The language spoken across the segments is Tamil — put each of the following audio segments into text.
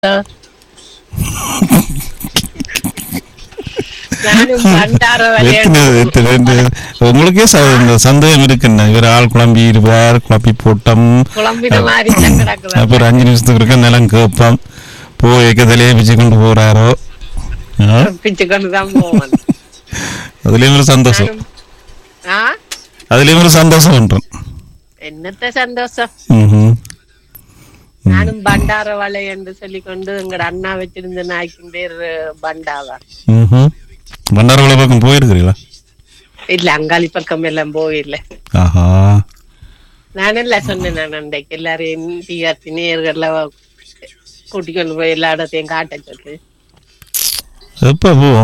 நானும் பண்டார எத்தனை எத்தனை இந்த உங்களுக்கே ச- இந்த சந்தேகம் இருக்குன்னு இவர் ஆள் குழம்பி இருப்பார் குழப்பி போட்டோம் குழம்பின மாதிரி தான் கிடக்குது அப்ப ஒரு அஞ்சு நிமிஷத்துக்கு இருக்க நிலம் கேட்போம் போய் தலையை பிச்சு கொண்டு போறாரோ ஆ? பிச்சு கொண்டு தான் போவேன் அதுலயும் ஒரு சந்தோஷம் நானும் ஆ அதுலயும் ஒரு சந்தோஷம் பண்றேன் என்னத்த சந்தோஷம் ம்ஹும். நானும் பண்டார வலை என்று சொல்லிக்கொண்டு எங்கட அண்ணா வச்சிருந்த நாய்க்கும் பேர் பண்டாவா ம்ஹும். பண்டாரவளை பக்கம் போயிருக்கிறீங்களா இல்ல அங்காளி பக்கம் எல்லாம் போயில்ல ஆஹா நான் இல்ல சொன்னேன் நான் அன்றைக்கு எல்லாரையும் டிஆர்பி நேர்கள்ல கூட்டி கொண்டு போய் எல்லா இடத்தையும் காட்ட சொல்லு எப்ப போவோம்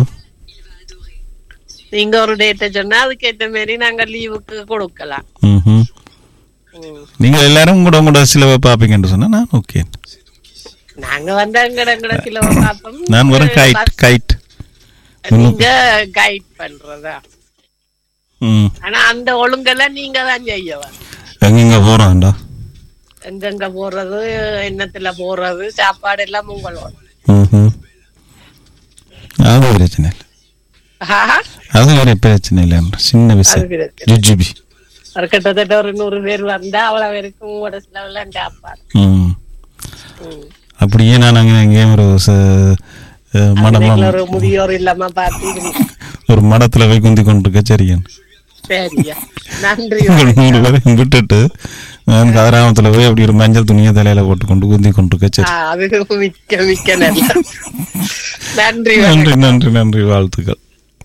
நீங்க ஒரு டேட்டை சொன்னா அதுக்கேற்ற மாதிரி நாங்க லீவுக்கு கொடுக்கலாம் ம்ஹும். ம். நீங்க எல்லாரும் கூட கூட சிலவை பாப்பீங்கன்னு சொன்னா நான் ஓகே நாங்க வந்து எங்கட எங்கட கிலோ பார்ப்போம் நான் வரேன் கைட் பஸ் கைட் நீங்க கைட் பண்றதா ம் ஆனா அந்த ஒழுங்கெல்லாம் நீங்க தான் செய்யவா எங்கெங்க போறோம்டா எங்கெங்க போறது என்னத்துல போறது சாப்பாடு எல்லாம் உங்களோட ம்ஹும். அது பிரச்சனை இல்லை ஆஹா, அது வேற பிரச்சனை இல்லை சின்ன அது விஷயம் பிரச்சனை. ஜுஜுபி ஒரு கிட்டத்தட்ட ஒரு நூறு பேர் வந்தா அவ்வளவு பேருக்கும் உங்களோட செலவுலாம் சாப்பாடு ம் ம். அப்படியே நான் அங்கே எங்கேயும் ஒரு ச- அஹ் மடம் அதுல ஒரு முதியோர் இல்லாம பார்த்து ஒரு மடத்துல போய் குந்தி கொண்டு இருக்க சரியன் சரியா நன்றி உங்கள் மூணு பேரையும் விட்டுட்டு நான் கதிராமத்துல போய் அப்படி ஒரு மஞ்சள் துணியை தலையில போட்டு கொண்டு குந்தி கொண்டு இருக்க சரி ஆ, அது மிக்க மிக்க நல்ல நன்றி நன்றி நன்றி நன்றி வாழ்த்துக்கள்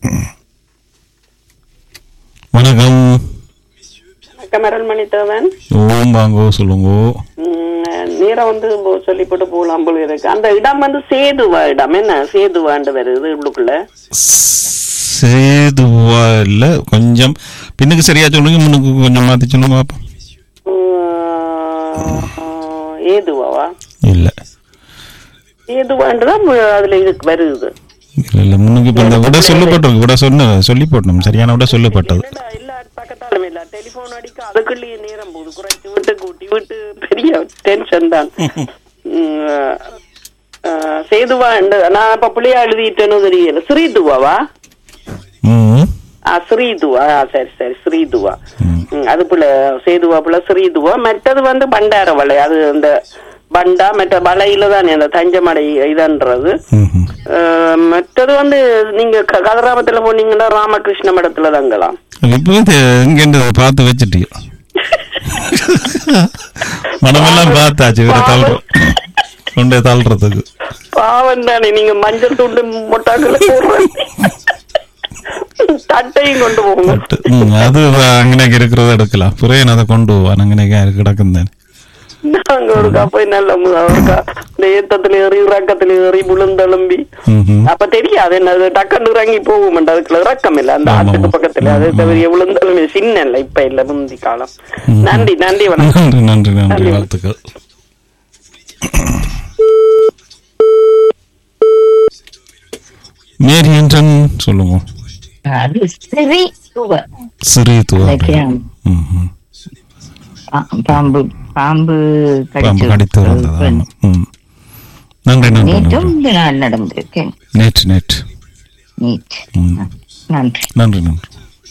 வணக்கம் வணக்கம் அருள்மணி தேவன் ஓம் வாங்கோ சொல்லுங்க உம், நேரா வந்து போ- சொல்லி போட்டு போகலாம் போல இருக்கு அந்த இடம் வந்து சேதுவா இடம் என்ன சேதுவாண்டு வருது உள்ளுக்குள்ள சேதுவா இல்ல கொஞ்சம் பின்னுக்கு சரியா சொல்லுங்க முன்னுக்கு கொஞ்சம் மாத்தி சொல்லுங்க பாப்போம் உம், ஏதுவாவா இல்ல ஏதுவாண்டு தான் அதுல இதுக்கு வருது இல்ல இல்ல முன்னுக்கு இப்ப இந்த விட சொல்லப்பட்டிருக்கு விட சொன்ன சொல்லி போட்டோம் சரியான விட சொல்லப்பட்டது இல்ல இல்ல பக்கத்தாலும் இல்ல டெலிபோன் அடிக்க அதுக்குள்ளேயே நேரம் போகுது குறைச்சு விட்டு கூட்டி விட்டு பெரிய டென்ஷன் தான் உம், அஹ், சேதுவாண்டு நான் இப்ப பிள்ளையா எழுதிட்டேன்னு தெரியல ஸ்ரீதுவாவா ம் ஆ ஸ்ரீதுவா ஆ, சரி சரி ஸ்ரீதுவா ம். ம், அது போல சேதுவா போல ஸ்ரீதுவா மற்றது வந்து பண்டார வலை அது அந்த பண்டா மற்ற வலையில தானே அந்த தஞ்சமடை இதன்றது ம்ஹும். அஹ், மற்றது வந்து நீங்க க- கதிராமத்துல போனீங்கன்னா ராமகிருஷ்ண மடத்துல தங்கலாம் இப்போ இது எங்கேருந்து அதை பார்த்து வச்சுட்டீங்க மனமெல்லாம் பார்த்தாச்சு வேற தள்ளுறோம் கொண்டே தள்ளுறதுக்கு பாவம் தானே நீங்க மஞ்சள் துண்டு மொட்டாக்களை போடுறீங்க தட்டையும் கொண்டு போங்க பட்டு ம், அது அங்கனக்கு இருக்கிறத எடுக்கலாம் புரியன் அதை கொண்டு போவான் அங்கனக்கு கிடக்கும் தானே நாங்க ஒரு போய் நல்ல மு- ஒருக்கா இந்த ஏத்தத்துல ஏறி இறக்கத்துல ஏறி விழுந்தெலும்பி ம்ஹும். அப்ப தெரியாது என்ன அது டக்குன்னு இறங்கி போகும் அதுக்குள்ள இறக்கம் இல்ல அந்த ஆமா. ஆட்டுக்கு பக்கத்துல அது தவிர விழுந்தாலும் சின்ன இல்ல இப்ப இல்ல முந்தி காலம் நன்றி நன்றி வணக்கம் நன்றி நன்றி நன்றி வாழ்த்துக்கள் மேரி என்றன் சொல்லுங்க அது சரி சுவ. சிறிய துவா இலக்கியம். ம்ஹும். பா- பாம்பு பாம்பு பாம்பு கடித்து வந்ததா ஆமா. ம். நன்றி நன்றி நேற்றும் நன்றி இந்த நாள் நடந்திருக்கேன் நேற்று நேற்று நீட் ம். நன்றி நன்றி நன்றி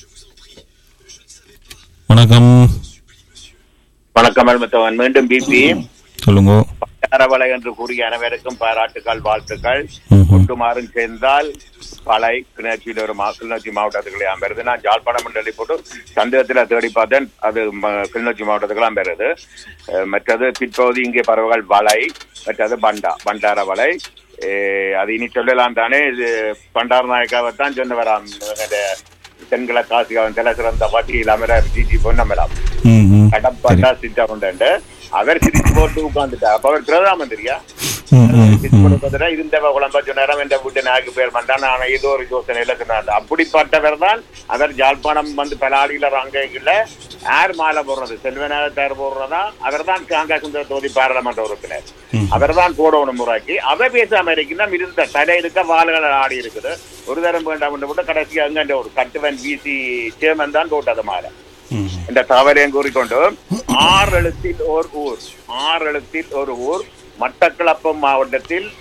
வணக்கம் வணக்கம் அருமத்தவன் மீண்டும் பிபி சொல்லுங்க பண்டாரவளை என்று கூறிய அனைவருக்கும் பாராட்டுகள் வாழ்த்துக்கள் ம்ஹும். ஒட்டுமாறும் சேர்ந்தால் பலை கிணற்றியில் ஒரு மா கிளிநொச்சி மாவட்டத்துக்குள்ளே வருது நான் ஜாழ்ப்பாணம் மண்டலி போட்டு சந்தேகத்தில் தேடி பார்த்தேன் அது ம- கிளிநொச்சி மாவட்டத்துக்குலாம் வருது அஹ் மற்றது பிற்பகுதி இங்கே பறவைகள் வலை மற்றது பண்டா பண்டார வலை அஹ் அது இனி சொல்லலாம் தானே இது பண்டார நாயக்காவை தான் சொன்ன வராம் தென்கிழ காசிகாவன் தலை சிறந்த பட்டியல் அமர ஜிஜி பொன்னமலாம் ம் ம். சரி கடப்பட்டா சித்தா கொண்டு அவர் சிரிச்சு போட்டு உட்கார்ந்துட்டா அப்ப அவர் பிரதம மந்திரியா ம் ம் சிரிச்சு போட்டு உட்கார்ந்துட்டா இருந்தவ குழம்ப சொன்னாராம் எந்த வீட்டு நாக்கு பேர் பண்ணான் நான் ஏதோ ஒரு யோசனையில சொன்னார் அப்படிப்பட்டவர் தான் அவர் ஜாழ்ப்பாணம் வந்து பலாடியில ரங்கைக்குள்ள யார் மாலை போடுறது செல்வநாயகத்தார் போடுறதா அவர் தான் காங்கா சுந்தர தொகுதி பாராளுமன்ற உறுப்பினர் அவர் தான் போடணும் முறைக்கு அவ பேசாம இருக்குன்னா இருந்த தலை இருக்க வாள்கள் ஆடி இருக்குது ஒரு தரம் வேண்டாம் போட்டு கடைசி அங்க ஒரு கட்டுவன் வீசி சேமன் தான் போட்டது மாலை ம் இந்த தவறையும் கூறிக்கொண்டு ஆறு எழுத்தில் ஒரு ஊர் ஆறு எழுத்தில் ஒரு ஊர் மட்டக்களப்பு மாவட்டத்தில்